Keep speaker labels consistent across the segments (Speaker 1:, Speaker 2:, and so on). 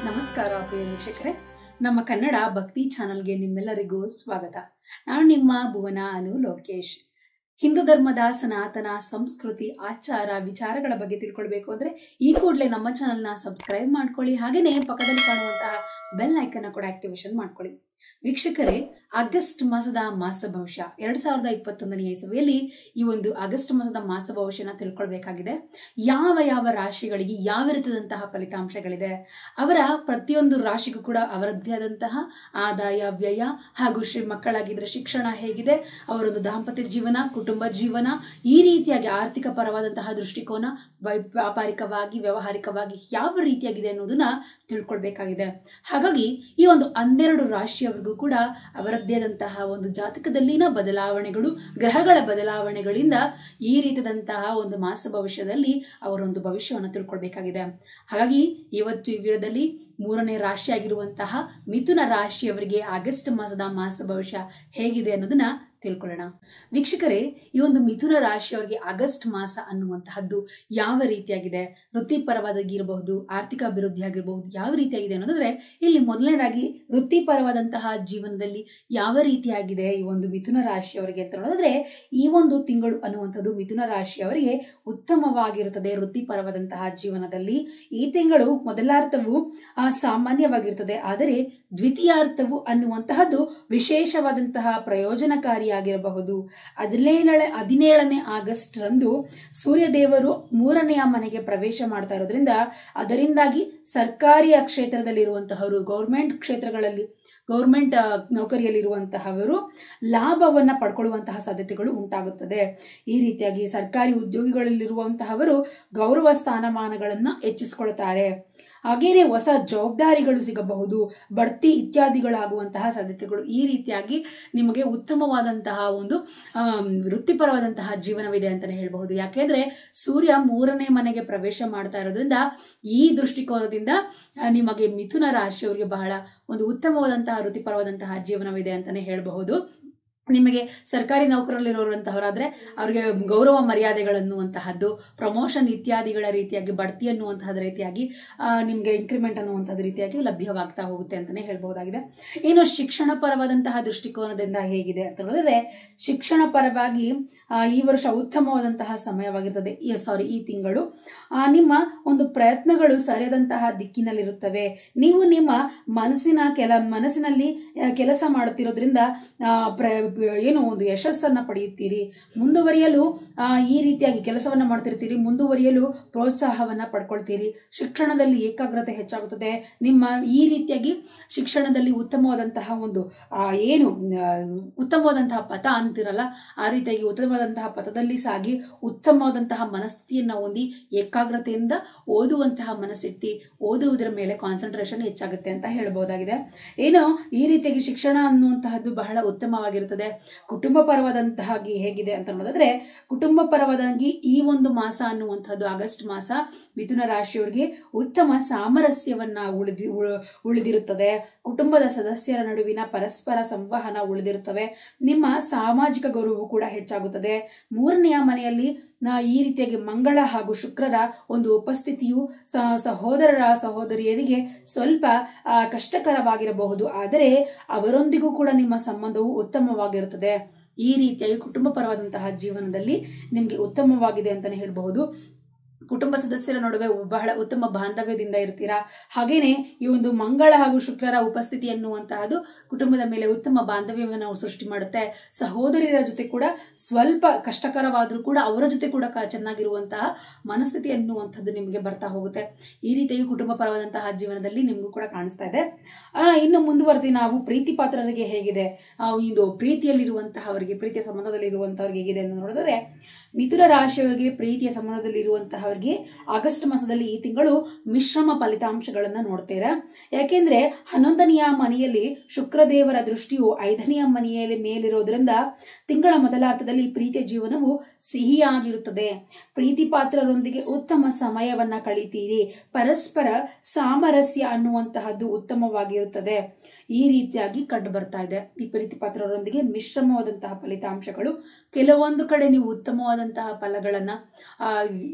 Speaker 1: ನಮಸ್ಕಾರ ಪ್ರಿಯ ವೀಕ್ಷಕರೇ ನಮ್ಮ ಕನ್ನಡ ಭಕ್ತಿ ಚಾನಲ್ಗೆ ನಿಮ್ಮೆಲ್ಲರಿಗೂ ಸ್ವಾಗತ ನಾನು ನಿಮ್ಮ ಭುವನ ಅನು ಲೋಕೇಶ್ ಹಿಂದೂ ಧರ್ಮದ ಸನಾತನ ಸಂಸ್ಕೃತಿ ಆಚಾರ ವಿಚಾರಗಳ ಬಗ್ಗೆ ತಿಳ್ಕೊಳ್ಬೇಕು ಅಂದ್ರೆ ಈ ಕೂಡಲೇ ನಮ್ಮ ಚಾನಲ್ನ ಸಬ್ಸ್ಕ್ರೈಬ್ ಮಾಡ್ಕೊಳ್ಳಿ ಹಾಗೇನೆ ಪಕ್ಕದಲ್ಲಿ ಕಾಣುವಂತಹ ಬೆಲ್ ಐಕನ್ ಕೂಡ ಆಕ್ಟಿವೇಶನ್ ಮಾಡ್ಕೊಳ್ಳಿ ವೀಕ್ಷಕರೇ ಆಗಸ್ಟ್ ಮಾಸದ ಮಾಸ ಭವಿಷ್ಯ ಎರಡ್ ಸಾವಿರದ ಇಪ್ಪತ್ತೊಂದನೇ ಇಸವಿಯಲ್ಲಿ ಈ ಒಂದು ಆಗಸ್ಟ್ ಮಾಸದ ಮಾಸ ಭವಿಷ್ಯನ ತಿಳ್ಕೊಳ್ಬೇಕಾಗಿದೆ ಯಾವ ಯಾವ ರಾಶಿಗಳಿಗೆ ಯಾವ ರೀತಿಯಾದಂತಹ ಫಲಿತಾಂಶಗಳಿದೆ ಅವರ ಪ್ರತಿಯೊಂದು ರಾಶಿಗೂ ಕೂಡ ಅವರದ್ದೇ ಆದಂತಹ ಆದಾಯ ವ್ಯಯ ಹಾಗೂ ಶ್ರೀ ಮಕ್ಕಳಾಗಿದ್ರೆ ಶಿಕ್ಷಣ ಹೇಗಿದೆ ಅವರೊಂದು ದಾಂಪತ್ಯ ಜೀವನ ಕುಟುಂಬ ಜೀವನ ಈ ರೀತಿಯಾಗಿ ಆರ್ಥಿಕ ಪರವಾದಂತಹ ದೃಷ್ಟಿಕೋನ ವೈ- ವ್ಯಾಪಾರಿಕವಾಗಿ ವ್ಯಾವಹಾರಿಕವಾಗಿ ಯಾವ ರೀತಿಯಾಗಿದೆ ಅನ್ನೋದನ್ನ ತಿಳ್ಕೊಳ್ಬೇಕಾಗಿದೆ ಹಾಗಾಗಿ ಈ ಒಂದು ಹನ್ನೆರಡು ರಾಶಿಯವರಿಗೂ ಕೂಡ ಅವರದ್ದೇ ಆದಂತಹ ಒಂದು ಜಾತಕದಲ್ಲಿನ ಬದಲಾವಣೆಗಳು ಗ್ರಹಗಳ ಬದಲಾವಣೆಗಳಿಂದ ಈ ರೀತಿಯಾದಂತಹ ಒಂದು ಮಾಸ ಭವಿಷ್ಯದಲ್ಲಿ ಅವರೊಂದು ಭವಿಷ್ಯವನ್ನು ತಿಳ್ಕೊಳ್ಬೇಕಾಗಿದೆ ಹಾಗಾಗಿ ಇವತ್ತು ಈ ವಿಡಿಯೋದಲ್ಲಿ ಮೂರನೇ ರಾಶಿಯಾಗಿರುವಂತಹ ಮಿಥುನ ರಾಶಿಯವರಿಗೆ ಆಗಸ್ಟ್ ಮಾಸದ ಮಾಸ ಭವಿಷ್ಯ ಹೇಗಿದೆ ಅನ್ನೋದನ್ನ ತಿಳ್ಕೊಳ್ಳೋಣ ವೀಕ್ಷಕರೇ ಈ ಒಂದು ಮಿಥುನ ರಾಶಿಯವರಿಗೆ ಆಗಸ್ಟ್ ಮಾಸ ಅನ್ನುವಂತಹದ್ದು ಯಾವ ರೀತಿಯಾಗಿದೆ ವೃತ್ತಿಪರವಾಗಿರಬಹುದು ಆರ್ಥಿಕ ಅಭಿವೃದ್ಧಿ ಆಗಿರಬಹುದು ಯಾವ ರೀತಿಯಾಗಿದೆ ಅನ್ನೋದಾದ್ರೆ ಇಲ್ಲಿ ಮೊದಲನೇದಾಗಿ ವೃತ್ತಿಪರವಾದಂತಹ ಜೀವನದಲ್ಲಿ ಯಾವ ರೀತಿಯಾಗಿದೆ ಈ ಒಂದು ಮಿಥುನ ರಾಶಿಯವರಿಗೆ ಅಂತ ನೋಡಿದ್ರೆ ಈ ಒಂದು ತಿಂಗಳು ಅನ್ನುವಂಥದ್ದು ಮಿಥುನ ರಾಶಿಯವರಿಗೆ ಉತ್ತಮವಾಗಿರುತ್ತದೆ ವೃತ್ತಿಪರವಾದಂತಹ ಜೀವನದಲ್ಲಿ ಈ ತಿಂಗಳು ಮೊದಲಾರ್ಥವು ಆ, ಸಾಮಾನ್ಯವಾಗಿರುತ್ತದೆ ಆದರೆ ದ್ವಿತೀಯಾರ್ಥವು ಅನ್ನುವಂತಹದ್ದು ವಿಶೇಷವಾದಂತಹ ಪ್ರಯೋಜನಕಾರಿಯಾಗಿರಬಹುದು ಹದಿನೇಳನೇ ಹದಿನೇಳನೇ ಆಗಸ್ಟ್ ರಂದು ಸೂರ್ಯದೇವರು ಮೂರನೆಯ ಮನೆಗೆ ಪ್ರವೇಶ ಮಾಡ್ತಾ ಇರೋದ್ರಿಂದ ಅದರಿಂದಾಗಿ ಸರ್ಕಾರಿ ಕ್ಷೇತ್ರದಲ್ಲಿರುವಂತಹವರು ಗೌರ್ಮೆಂಟ್ ಕ್ಷೇತ್ರಗಳಲ್ಲಿ ಗೌರ್ಮೆಂಟ್ ನೌಕರಿಯಲ್ಲಿರುವಂತಹವರು ಲಾಭವನ್ನ ಪಡ್ಕೊಳ್ಳುವಂತಹ ಸಾಧ್ಯತೆಗಳು ಉಂಟಾಗುತ್ತದೆ ಈ ರೀತಿಯಾಗಿ ಸರ್ಕಾರಿ ಉದ್ಯೋಗಿಗಳಲ್ಲಿರುವಂತಹವರು ಗೌರವ ಸ್ಥಾನಮಾನಗಳನ್ನ ಹೆಚ್ಚಿಸಿಕೊಳ್ತಾರೆ ಹಾಗೇನೆ ಹೊಸ ಜವಾಬ್ದಾರಿಗಳು ಸಿಗಬಹುದು ಬಡ್ತಿ ಇತ್ಯಾದಿಗಳಾಗುವಂತಹ ಸಾಧ್ಯತೆಗಳು ಈ ರೀತಿಯಾಗಿ ನಿಮಗೆ ಉತ್ತಮವಾದಂತಹ ಒಂದು ಆಮ್, ವೃತ್ತಿಪರವಾದಂತಹ ಜೀವನವಿದೆ ಅಂತಾನೆ ಹೇಳಬಹುದು ಯಾಕೆಂದ್ರೆ ಸೂರ್ಯ ಮೂರನೇ ಮನೆಗೆ ಪ್ರವೇಶ ಮಾಡ್ತಾ ಇರೋದ್ರಿಂದ ಈ ದೃಷ್ಟಿಕೋನದಿಂದ ಆ, ನಿಮಗೆ ಮಿಥುನ ರಾಶಿಯವರಿಗೆ ಬಹಳ ಒಂದು ಉತ್ತಮವಾದಂತಹ ವೃತ್ತಿಪರವಾದಂತಹ ಜೀವನವಿದೆ ಅಂತಾನೆ ಹೇಳಬಹುದು ನಿಮಗೆ ಸರ್ಕಾರಿ ನೌಕರಲ್ಲಿರುವಂತಹವರಾದ್ರೆ ಅವರಿಗೆ ಗೌರವ ಮರ್ಯಾದೆಗಳನ್ನುವಂತಹದ್ದು ಪ್ರಮೋಷನ್ ಇತ್ಯಾದಿಗಳ ರೀತಿಯಾಗಿ ಬಡ್ತಿ ಅನ್ನುವಂತಹದ ರೀತಿಯಾಗಿ ಆ, ನಿಮ್ಗೆ ಇನ್ಕ್ರಿಮೆಂಟ್ ಅನ್ನುವಂಥದ್ದು ರೀತಿಯಾಗಿ ಲಭ್ಯವಾಗ್ತಾ ಹೋಗುತ್ತೆ ಅಂತಾನೆ ಹೇಳ್ಬಹುದಾಗಿದೆ ಇನ್ನು ಶಿಕ್ಷಣ ಪರವಾದಂತಹ ದೃಷ್ಟಿಕೋನದಿಂದ ಹೇಗಿದೆ ಅಂತ ಹೇಳಿದ್ರೆ ಶಿಕ್ಷಣ ಪರವಾಗಿ ಆ, ಈ ವರ್ಷ ಉತ್ತಮವಾದಂತಹ ಸಮಯವಾಗಿರ್ತದೆ ಸಾರಿ ಈ ತಿಂಗಳು ಆ, ನಿಮ್ಮ ಒಂದು ಪ್ರಯತ್ನಗಳು ಸರಿಯಾದಂತಹ ದಿಕ್ಕಿನಲ್ಲಿರುತ್ತವೆ ನೀವು ನಿಮ್ಮ ಮನಸ್ಸಿನ ಕೆಲ ಮನಸ್ಸಿನಲ್ಲಿ ಆ, ಕೆಲಸ ಮಾಡುತ್ತಿರೋದ್ರಿಂದ ಆ, ಪ್ರ- ಏನು ಒಂದು ಯಶಸ್ಸನ್ನ ಪಡೆಯುತ್ತೀರಿ ಮುಂದುವರಿಯಲು ಆ, ಈ ರೀತಿಯಾಗಿ ಕೆಲಸವನ್ನ ಮಾಡ್ತಿರ್ತೀರಿ ಮುಂದುವರಿಯಲು ಪ್ರೋತ್ಸಾಹವನ್ನ ಪಡ್ಕೊಳ್ತೀರಿ ಶಿಕ್ಷಣದಲ್ಲಿ ಏಕಾಗ್ರತೆ ಹೆಚ್ಚಾಗುತ್ತದೆ ನಿಮ್ಮ ಈ ರೀತಿಯಾಗಿ ಶಿಕ್ಷಣದಲ್ಲಿ ಉತ್ತಮವಾದಂತಹ ಒಂದು ಆ, ಏನು ಆ, ಉತ್ತಮವಾದಂತಹ ಪಥ ಅಂತಿರಲ್ಲ ಆ ರೀತಿಯಾಗಿ ಉತ್ತಮವಾದಂತಹ ಪಥದಲ್ಲಿ ಸಾಗಿ ಉತ್ತಮವಾದಂತಹ ಮನಸ್ಥಿತಿಯನ್ನ ಹೊಂದಿ ಏಕಾಗ್ರತೆಯಿಂದ ಓದುವಂತಹ ಮನಸ್ಥಿತಿ ಓದುವುದರ ಮೇಲೆ ಕಾನ್ಸಂಟ್ರೇಷನ್ ಹೆಚ್ಚಾಗುತ್ತೆ ಅಂತ ಹೇಳಬಹುದಾಗಿದೆ ಏನು ಈ ರೀತಿಯಾಗಿ ಶಿಕ್ಷಣ ಅನ್ನುವಂತಹದ್ದು ಬಹಳ ಉತ್ತಮವಾಗಿರುತ್ತದೆ ಕುಟುಂಬ ಪರವಾದಂತಹ ಹೇಗಿದೆ ಅಂತ ನೋಡಿದ್ರೆ ಕುಟುಂಬ ಪರವಾದಾಗಿ ಈ ಒಂದು ಮಾಸ ಅನ್ನುವಂಥದ್ದು ಆಗಸ್ಟ್ ಮಾಸ ಮಿಥುನ ರಾಶಿಯವರಿಗೆ ಉತ್ತಮ ಸಾಮರಸ್ಯವನ್ನ ಉಳಿದಿ ಉಳ- ಉಳಿದಿರುತ್ತದೆ ಕುಟುಂಬದ ಸದಸ್ಯರ ನಡುವಿನ ಪರಸ್ಪರ ಸಂವಹನ ಉಳಿದಿರುತ್ತವೆ ನಿಮ್ಮ ಸಾಮಾಜಿಕ ಗೌರವವು ಕೂಡ ಹೆಚ್ಚಾಗುತ್ತದೆ ಮೂರನೆಯ ಮನೆಯಲ್ಲಿ ನಾ ಈ ರೀತಿಯಾಗಿ ಮಂಗಳ ಹಾಗೂ ಶುಕ್ರರ ಒಂದು ಉಪಸ್ಥಿತಿಯು ಸ- ಸಹೋದರರ ಸಹೋದರಿಯರಿಗೆ ಸ್ವಲ್ಪ ಆ, ಕಷ್ಟಕರವಾಗಿರಬಹುದು ಆದರೆ ಅವರೊಂದಿಗೂ ಕೂಡ ನಿಮ್ಮ ಸಂಬಂಧವು ಉತ್ತಮವಾಗಿರುತ್ತದೆ ಈ ರೀತಿಯಾಗಿ ಕುಟುಂಬ ಪರವಾದಂತಹ ಜೀವನದಲ್ಲಿ ನಿಮಗೆ ಉತ್ತಮವಾಗಿದೆ ಅಂತಾನೆ ಹೇಳಬಹುದು ಕುಟುಂಬ ಸದಸ್ಯರ ನಡುವೆ ಬಹಳ ಉತ್ತಮ ಬಾಂಧವ್ಯದಿಂದ ಇರ್ತೀರಾ ಹಾಗೇನೆ ಈ ಒಂದು ಮಂಗಳ ಹಾಗೂ ಶುಕ್ರರ ಉಪಸ್ಥಿತಿ ಅನ್ನುವಂತಹದ್ದು ಕುಟುಂಬದ ಮೇಲೆ ಉತ್ತಮ ಬಾಂಧವ್ಯವನ್ನು ನಾವು ಸೃಷ್ಟಿ ಮಾಡುತ್ತೆ ಸಹೋದರಿಯರ ಜೊತೆ ಕೂಡ ಸ್ವಲ್ಪ ಕಷ್ಟಕರವಾದ್ರೂ ಕೂಡ ಅವರ ಜೊತೆ ಕೂಡ ಕ- ಚೆನ್ನಾಗಿರುವಂತಹ ಮನಸ್ಥಿತಿ ಅನ್ನುವಂಥದ್ದು ನಿಮಗೆ ಬರ್ತಾ ಹೋಗುತ್ತೆ ಈ ರೀತಿಯಾಗಿ ಕುಟುಂಬ ಪರವಾದಂತಹ ಜೀವನದಲ್ಲಿ ನಿಮಗೂ ಕೂಡ ಕಾಣಿಸ್ತಾ ಇದೆ ಆ, ಇನ್ನು ಮುಂದುವರೆದಿ ನಾವು ಪ್ರೀತಿ ಪಾತ್ರರಿಗೆ ಹೇಗಿದೆ ಆ, ಇದು ಪ್ರೀತಿಯಲ್ಲಿರುವಂತಹವರಿಗೆ ಪ್ರೀತಿಯ ಸಂಬಂಧದಲ್ಲಿ ಇರುವಂತಹವ್ರಿಗೆ ಹೇಗಿದೆ ಅಂತ ನೋಡಿದ್ರೆ ಮಿಥುನ ರಾಶಿಯವರಿಗೆ ಪ್ರೀತಿಯ ಸಂಬಂಧದಲ್ಲಿ ಇರುವಂತಹವರಿಗೆ ಆಗಸ್ಟ್ ಮಾಸದಲ್ಲಿ ಈ ತಿಂಗಳು ಮಿಶ್ರಮ ಫಲಿತಾಂಶಗಳನ್ನ ನೋಡ್ತೀರಾ ಯಾಕೆಂದ್ರೆ ಹನ್ನೊಂದನೆಯ ಮನೆಯಲ್ಲಿ ಶುಕ್ರದೇವರ ದೃಷ್ಟಿಯು ಐದನೆಯ ಮನೆಯಲ್ಲಿ ಮೇಲಿರೋದ್ರಿಂದ ತಿಂಗಳ ಮೊದಲಾರ್ಥದಲ್ಲಿ ಪ್ರೀತಿಯ ಜೀವನವು ಸಿಹಿಯಾಗಿರುತ್ತದೆ ಪ್ರೀತಿ ಪಾತ್ರರೊಂದಿಗೆ ಉತ್ತಮ ಸಮಯವನ್ನ ಕಳೀತೀರಿ ಪರಸ್ಪರ ಸಾಮರಸ್ಯ ಅನ್ನುವಂತಹದ್ದು ಉತ್ತಮವಾಗಿರುತ್ತದೆ ಈ ರೀತಿಯಾಗಿ ಕಂಡು ಬರ್ತಾ ಇದೆ ಈ ಪ್ರೀತಿ ಪಾತ್ರರೊಂದಿಗೆ ಮಿಶ್ರಮವಾದಂತಹ ಫಲಿತಾಂಶಗಳು ಕೆಲವೊಂದು ಕಡೆ ನೀವು ಉತ್ತಮವಾದಂತಹ ಫಲಗಳನ್ನ ಆ, ಇದಾದ್ರೆ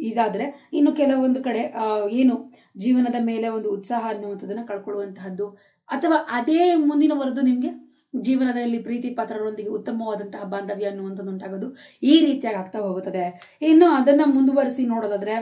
Speaker 1: ಆದ್ರೆ ಇನ್ನು ಕೆಲವೊಂದು ಕಡೆ ಆ, ಏನು ಜೀವನದ ಮೇಲೆ ಒಂದು ಉತ್ಸಾಹ ಅನ್ನುವಂಥದ್ದನ್ನ ಕಳ್ಕೊಳ್ಳುವಂತಹದ್ದು ಅಥವಾ ಅದೇ ಮುಂದಿನ ವರೆದು ನಿಮ್ಗೆ ಜೀವನದಲ್ಲಿ ಪ್ರೀತಿ ಪಾತ್ರರೊಂದಿಗೆ ಉತ್ತಮವಾದಂತಹ ಬಾಂಧವ್ಯ ಅನ್ನುವಂಥದ್ದು ಉಂಟಾಗೋದು ಈ ರೀತಿಯಾಗಿ ಆಗ್ತಾ ಹೋಗುತ್ತದೆ ಇನ್ನು ಅದನ್ನ ಮುಂದುವರಿಸಿ ನೋಡೋದಾದ್ರೆ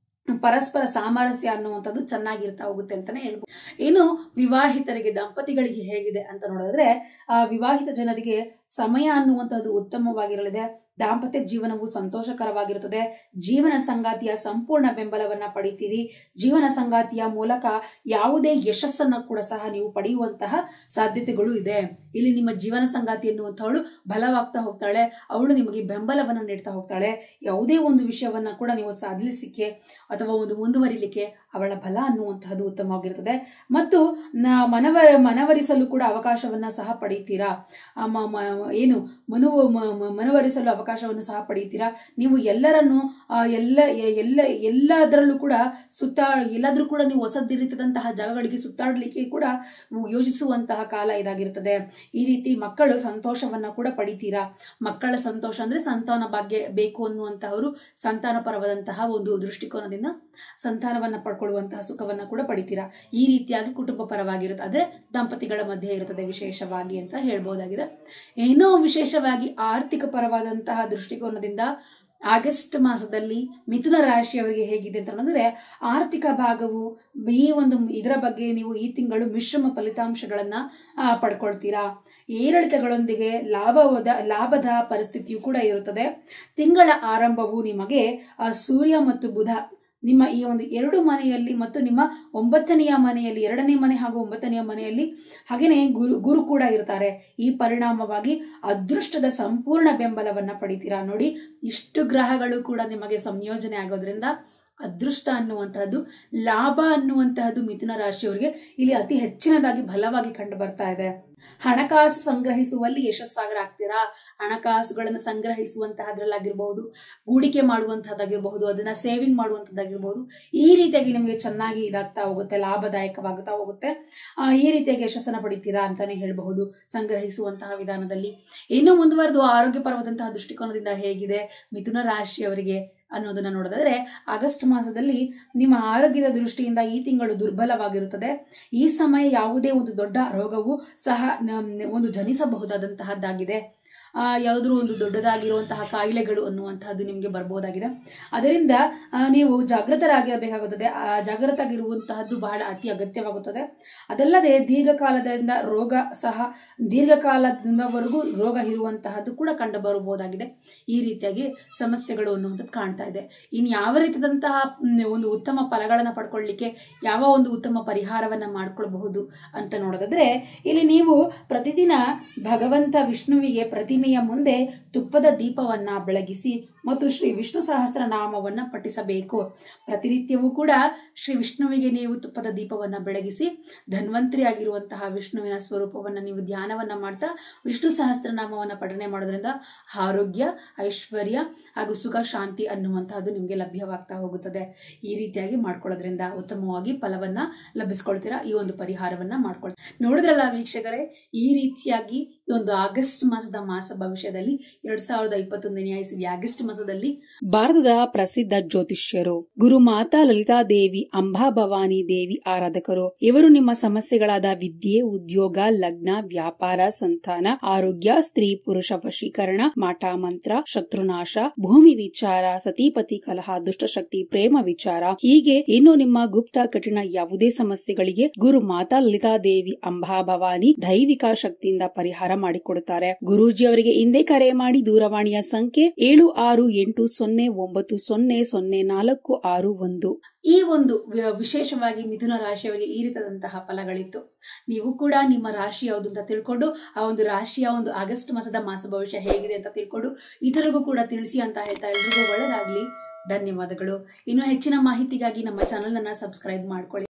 Speaker 1: ಪರಸ್ಪರ ಸಾಮರಸ್ಯ ಅನ್ನುವಂಥದ್ದು ಚೆನ್ನಾಗಿರ್ತಾ ಹೋಗುತ್ತೆ ಅಂತಾನೆ ಹೇಳ್ಬೋದು ಇನ್ನು ವಿವಾಹಿತರಿಗೆ ದಂಪತಿಗಳಿಗೆ ಹೇಗಿದೆ ಅಂತ ನೋಡಿದ್ರೆ ಆ ವಿವಾಹಿತ ಜನರಿಗೆ ಸಮಯ ಅನ್ನುವಂಥದ್ದು ಉತ್ತಮವಾಗಿರಲಿದೆ ದಾಂಪತ್ಯ ಜೀವನವು ಸಂತೋಷಕರವಾಗಿರುತ್ತದೆ ಜೀವನ ಸಂಗಾತಿಯ ಸಂಪೂರ್ಣ ಬೆಂಬಲವನ್ನ ಪಡಿತೀರಿ ಜೀವನ ಸಂಗಾತಿಯ ಮೂಲಕ ಯಾವುದೇ ಯಶಸ್ಸನ್ನ ಕೂಡ ಸಹ ನೀವು ಪಡೆಯುವಂತಹ ಸಾಧ್ಯತೆಗಳು ಇದೆ ಇಲ್ಲಿ ನಿಮ್ಮ ಜೀವನ ಸಂಗಾತಿ ಎನ್ನುವಂಥವಳು ಬಲವಾಗ್ತಾ ಹೋಗ್ತಾಳೆ ಅವಳು ನಿಮಗೆ ಬೆಂಬಲವನ್ನ ನೀಡ್ತಾ ಹೋಗ್ತಾಳೆ ಯಾವುದೇ ಒಂದು ವಿಷಯವನ್ನ ಕೂಡ ನೀವು ಸಾಧಿಸಲಿಕ್ಕೆ ಅಥವಾ ಒಂದು ಮುಂದುವರಿಲಿಕ್ಕೆ ಅವಳ ಬಲ ಅನ್ನುವಂತಹದ್ದು ಉತ್ತಮವಾಗಿರುತ್ತದೆ ಮತ್ತು ನ- ಮನವ ಮನವರಿಸಲು ಕೂಡ ಅವಕಾಶವನ್ನ ಸಹ ಪಡೀತೀರಾ ಆ ಮ- ಮ- ಏನು ಮನು ಮ- ಮ- ಮನವರಿಸಲು ಅವಕಾಶವನ್ನು ಸಹ ಪಡೀತೀರಾ ನೀವು ಎಲ್ಲರನ್ನು ಆ, ಎಲ್ಲ ಎ- ಎಲ್ಲ ಎಲ್ಲದರಲ್ಲೂ ಕೂಡ ಸುತ್ತಾ ಎಲ್ಲಾದ್ರೂ ಕೂಡ ನೀವು ಹೊಸದಿರಿತದಂತಹ ಜಾಗಗಳಿಗೆ ಸುತ್ತಾಡಲಿಕ್ಕೆ ಕೂಡ ಯೋಜಿಸುವಂತಹ ಕಾಲ ಇದಾಗಿರುತ್ತದೆ ಈ ರೀತಿ ಮಕ್ಕಳು ಸಂತೋಷವನ್ನ ಕೂಡ ಪಡಿತೀರಾ ಮಕ್ಕಳ ಸಂತೋಷ ಅಂದ್ರೆ ಸಂತಾನ ಭಾಗ್ಯ ಬೇಕು ಅನ್ನುವಂತಹವರು ಸಂತಾನ ಪರವಾದಂತಹ ಒಂದು ದೃಷ್ಟಿಕೋನದಿಂದ ಸಂತಾನವನ್ನ ಪಡ್ಕೊಳ್ಳುವಂತಹ ಸುಖವನ್ನ ಕೂಡ ಪಡಿತೀರಾ ಈ ರೀತಿಯಾಗಿ ಕುಟುಂಬ ಪರವಾಗಿರುತ್ತೆ ಅದೇ ದಂಪತಿಗಳ ಮಧ್ಯೆ ಇರುತ್ತದೆ ವಿಶೇಷವಾಗಿ ಅಂತ ಹೇಳ್ಬೋದಾಗಿದೆ ಏನೋ ವಿಶೇಷವಾಗಿ ಆರ್ಥಿಕ ಪರವಾದಂತಹ ದೃಷ್ಟಿಕೋನದಿಂದ ಆಗಸ್ಟ್ ಮಾಸದಲ್ಲಿ ಮಿಥುನ ರಾಶಿಯವರಿಗೆ ಹೇಗಿದೆ ಅಂತ ನೋಡಿದ್ರೆ ಆರ್ಥಿಕ ಭಾಗವು ಈ ಒಂದು ಇದರ ಬಗ್ಗೆ ನೀವು ಈ ತಿಂಗಳು ಮಿಶ್ರಮ ಫಲಿತಾಂಶಗಳನ್ನ ಆ, ಪಡ್ಕೊಳ್ತೀರಾ ಏರಿಳಿತಗಳೊಂದಿಗೆ ಲಾಭವಾದ ಲಾಭದ ಪರಿಸ್ಥಿತಿಯು ಕೂಡ ಇರುತ್ತದೆ ತಿಂಗಳ ಆರಂಭವು ನಿಮಗೆ ಆ, ಸೂರ್ಯ ಮತ್ತು ಬುಧ ನಿಮ್ಮ ಈ ಒಂದು ಎರಡು ಮನೆಯಲ್ಲಿ ಮತ್ತು ನಿಮ್ಮ ಒಂಬತ್ತನೆಯ ಮನೆಯಲ್ಲಿ ಎರಡನೇ ಮನೆ ಹಾಗೂ ಒಂಬತ್ತನೆಯ ಮನೆಯಲ್ಲಿ ಹಾಗೇನೆ ಗುರು ಗುರು ಕೂಡ ಇರ್ತಾರೆ ಈ ಪರಿಣಾಮವಾಗಿ ಅದೃಷ್ಟದ ಸಂಪೂರ್ಣ ಬೆಂಬಲವನ್ನ ಪಡಿತೀರಾ ನೋಡಿ ಇಷ್ಟು ಗ್ರಹಗಳು ಕೂಡ ನಿಮಗೆ ಸಂಯೋಜನೆ ಆಗೋದ್ರಿಂದ ಅದೃಷ್ಟ ಅನ್ನುವಂತಹದ್ದು ಲಾಭ ಅನ್ನುವಂತಹದ್ದು ಮಿಥುನ ರಾಶಿಯವರಿಗೆ ಇಲ್ಲಿ ಅತಿ ಹೆಚ್ಚಿನದಾಗಿ ಬಲವಾಗಿ ಕಂಡು ಬರ್ತಾ ಇದೆ ಹಣಕಾಸು ಸಂಗ್ರಹಿಸುವಲ್ಲಿ ಯಶಸ್ಸಾಗರಾಗ್ತೀರಾ ಹಣಕಾಸುಗಳನ್ನು ಸಂಗ್ರಹಿಸುವಂತಹದ್ರಲ್ಲಾಗಿರ್ಬಹುದು ಹೂಡಿಕೆ ಮಾಡುವಂತಹದ್ದಾಗಿರ್ಬಹುದು ಅದನ್ನ ಸೇವಿಂಗ್ ಮಾಡುವಂತದ್ದಾಗಿರ್ಬಹುದು ಈ ರೀತಿಯಾಗಿ ನಿಮಗೆ ಚೆನ್ನಾಗಿ ಇದಾಗ್ತಾ ಹೋಗುತ್ತೆ ಲಾಭದಾಯಕವಾಗುತ್ತಾ ಹೋಗುತ್ತೆ ಆ, ಈ ರೀತಿಯಾಗಿ ಯಶಸ್ಸನ್ನ ಪಡಿತೀರಾ ಅಂತಾನೆ ಹೇಳಬಹುದು ಸಂಗ್ರಹಿಸುವಂತಹ ವಿಧಾನದಲ್ಲಿ ಇನ್ನು ಮುಂದುವರೆದು ಆರೋಗ್ಯಪರವಾದಂತಹ ದೃಷ್ಟಿಕೋನದಿಂದ ಹೇಗಿದೆ ಮಿಥುನ ರಾಶಿಯವರಿಗೆ ಅನ್ನೋದನ್ನ ನೋಡೋದಾದ್ರೆ ಆಗಸ್ಟ್ ಮಾಸದಲ್ಲಿ ನಿಮ್ಮ ಆರೋಗ್ಯದ ದೃಷ್ಟಿಯಿಂದ ಈ ತಿಂಗಳು ದುರ್ಬಲವಾಗಿರುತ್ತದೆ ಈ ಸಮಯ ಯಾವುದೇ ಒಂದು ದೊಡ್ಡ ರೋಗವು ಸಹ ನ- ಒಂದು ಜನಿಸಬಹುದಾದಂತಹದ್ದಾಗಿದೆ ಆ, ಯಾವುದಾದ್ರೂ ಒಂದು ದೊಡ್ಡದಾಗಿರುವಂತಹ ಕಾಯಿಲೆಗಳು ಅನ್ನುವಂತಹದ್ದು ನಿಮಗೆ ಬರ್ಬೋದಾಗಿದೆ ಅದರಿಂದ ಆ, ನೀವು ಜಾಗೃತರಾಗಿರಬೇಕಾಗುತ್ತದೆ ಆ, ಜಾಗೃತರಾಗಿರುವಂತಹದ್ದು ಬಹಳ ಅತಿ ಅಗತ್ಯವಾಗುತ್ತದೆ ಅದಲ್ಲದೆ ದೀರ್ಘಕಾಲದಿಂದ ರೋಗ ಸಹ ದೀರ್ಘಕಾಲದಿಂದವರೆಗೂ ರೋಗ ಇರುವಂತಹದ್ದು ಕೂಡ ಕಂಡು ಬರಬಹುದಾಗಿದೆ ಈ ರೀತಿಯಾಗಿ ಸಮಸ್ಯೆಗಳು ಅನ್ನುವಂಥದ್ದು ಕಾಣ್ತಾ ಇದೆ ಇನ್ನು ಯಾವ ರೀತಿಯಾದಂತಹ ಮ್, ಒಂದು ಉತ್ತಮ ಫಲಗಳನ್ನು ಪಡ್ಕೊಳ್ಳಿಕ್ಕೆ ಯಾವ ಒಂದು ಉತ್ತಮ ಪರಿಹಾರವನ್ನ ಮಾಡ್ಕೊಳ್ಬಹುದು ಅಂತ ನೋಡೋದಾದ್ರೆ ಇಲ್ಲಿ ನೀವು ಪ್ರತಿದಿನ ಭಗವಂತ ವಿಷ್ಣುವಿಗೆ ಪ್ರತಿಮೆಯ ಮುಂದೆ ತುಪ್ಪದ ದೀಪವನ್ನ ಬೆಳಗಿಸಿ ಮತ್ತು ಶ್ರೀ ವಿಷ್ಣು ಸಹಸ್ರ ನಾಮವನ್ನ ಪಠಿಸಬೇಕು ಪ್ರತಿನಿತ್ಯವೂ ಕೂಡ ಶ್ರೀ ವಿಷ್ಣುವಿಗೆ ನೀವು ತುಪ್ಪದ ದೀಪವನ್ನ ಬೆಳಗಿಸಿ ಧನ್ವಂತರಿ ಆಗಿರುವಂತಹ ವಿಷ್ಣುವಿನ ಸ್ವರೂಪವನ್ನ ನೀವು ಧ್ಯಾನವನ್ನ ಮಾಡ್ತಾ ವಿಷ್ಣು ಸಹಸ್ರನಾಮವನ್ನ ಪಠನೆ ಮಾಡೋದ್ರಿಂದ ಆರೋಗ್ಯ ಐಶ್ವರ್ಯ ಹಾಗೂ ಸುಖ ಶಾಂತಿ ಅನ್ನುವಂತಹದ್ದು ನಿಮಗೆ ಲಭ್ಯವಾಗ್ತಾ ಹೋಗುತ್ತದೆ ಈ ರೀತಿಯಾಗಿ ಮಾಡ್ಕೊಳ್ಳೋದ್ರಿಂದ ಉತ್ತಮವಾಗಿ ಫಲವನ್ನ ಲಭಿಸ್ಕೊಳ್ತೀರಾ ಈ ಒಂದು ಪರಿಹಾರವನ್ನ ಮಾಡ್ಕೊಳ್ತೀರಾ ನೋಡಿದ್ರಲ್ಲ ವೀಕ್ಷಕರೇ ಈ ರೀತಿಯಾಗಿ ಈ ಒಂದು ಆಗಸ್ಟ್ ಮಾಸದ ಮಾಸ ಭವಿಷ್ಯದಲ್ಲಿ ಎರಡ್ ಸಾವಿರದ ಇಪ್ಪತ್ತೊಂದನೇ ಇಸವಿ ಆಗಸ್ಟ್ ಮಾಸದಲ್ಲಿ
Speaker 2: ಭಾರತದ ಪ್ರಸಿದ್ಧ ಜ್ಯೋತಿಷ್ಯರು ಗುರು ಮಾತಾ ಲಲಿತಾ ದೇವಿ ಅಂಬಾ ಭವಾನಿ ದೇವಿ ಆರಾಧಕರು ಇವರು ನಿಮ್ಮ ಸಮಸ್ಯೆಗಳಾದ ವಿದ್ಯೆ ಉದ್ಯೋಗ ಲಗ್ನ ವ್ಯಾಪಾರ ಸಂತಾನ ಆರೋಗ್ಯ ಸ್ತ್ರೀ ಪುರುಷ ವಶೀಕರಣ ಮಾಟ ಮಂತ್ರ ಶತ್ರುನಾಶ ಭೂಮಿ ವಿಚಾರ ಸತಿಪತಿ ಕಲಹ ದುಷ್ಟಶಕ್ತಿ ಪ್ರೇಮ ವಿಚಾರ ಹೀಗೆ ಇನ್ನು ನಿಮ್ಮ ಗುಪ್ತ ಕಠಿಣ ಯಾವುದೇ ಸಮಸ್ಯೆಗಳಿಗೆ ಗುರು ಮಾತಾ ಲಲಿತಾ ದೇವಿ ಅಂಬಾ ಭವಾನಿ ದೈವಿಕ ಶಕ್ತಿಯಿಂದ ಪರಿಹಾರ ಮಾಡಿಕೊಡುತ್ತಾರೆ ಗುರೂಜಿ ಅವರಿಗೆ ಹಿಂದೆ ಕರೆ ಮಾಡಿ ದೂರವಾಣಿಯ ಸಂಖ್ಯೆ ಏಳು ಆರು ಎಂಟು ಸೊನ್ನೆ ಒಂಬತ್ತು ಸೊನ್ನೆ ಸೊನ್ನೆ ನಾಲ್ಕು ಆರು ಒಂದು
Speaker 1: ಈ ಒಂದು ವಿ- ವಿಶೇಷವಾಗಿ ಮಿಥುನ ರಾಶಿಯವರಿಗೆ ಈ ರೀತಿಯಾದಂತಹ ಫಲಗಳಿತ್ತು ನೀವು ಕೂಡ ನಿಮ್ಮ ರಾಶಿ ಯಾವುದು ಅಂತ ತಿಳ್ಕೊಂಡು ಆ ಒಂದು ರಾಶಿಯ ಒಂದು ಆಗಸ್ಟ್ ಮಾಸದ ಮಾಸ ಭವಿಷ್ಯ ಹೇಗಿದೆ ಅಂತ ತಿಳ್ಕೊಂಡು ಇತರಿಗೂ ಕೂಡ ತಿಳಿಸಿ ಅಂತ ಹೇಳ್ತಾ ಎಲ್ರಿಗೂ ಒಳ್ಳೆದಾಗ್ಲಿ ಧನ್ಯವಾದಗಳು ಇನ್ನು ಹೆಚ್ಚಿನ ಮಾಹಿತಿಗಾಗಿ ನಮ್ಮ ಚಾನೆಲ್ ಅನ್ನ ಸಬ್ಸ್ಕ್ರೈಬ್ ಮಾಡ್ಕೊಳ್ಳಿ